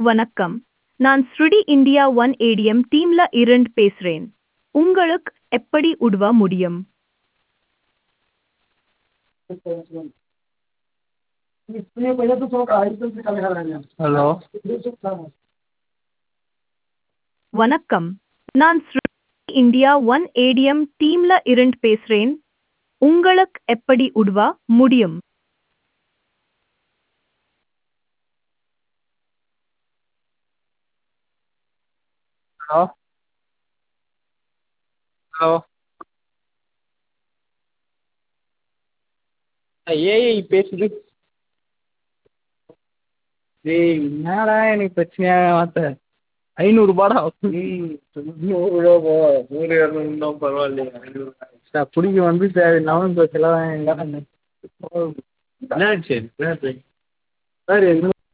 வணக்கம் நான் ஸ்ருடி இந்தியா ஒன் ஏடிஎம் டீம்ல இருந்து பேசுறேன் உங்களுக்கு எப்படி உதவ முடியும் ஹலோ வணக்கம் நான் ஸ்ருடி இந்தியா ஒன் ஏடிஎம் டீம்ல இருந்து பேசுறேன் உங்களுக்கு எப்படி உதவ முடியும் ஹலோ ஹலோ ஏஐ பேசுது டேய் என்னடா எனக்கு பிரச்சனையாக மாற்ற ஐநூறுபாடா நூறுரூவா நூறு இரநூறுனா பரவாயில்லையா ஐநூறு சார் பிடிக்க வந்து தேவையில்லாமல் இப்போ செலவாக என்னாச்சு என்னாச்சு சார் எதுவும்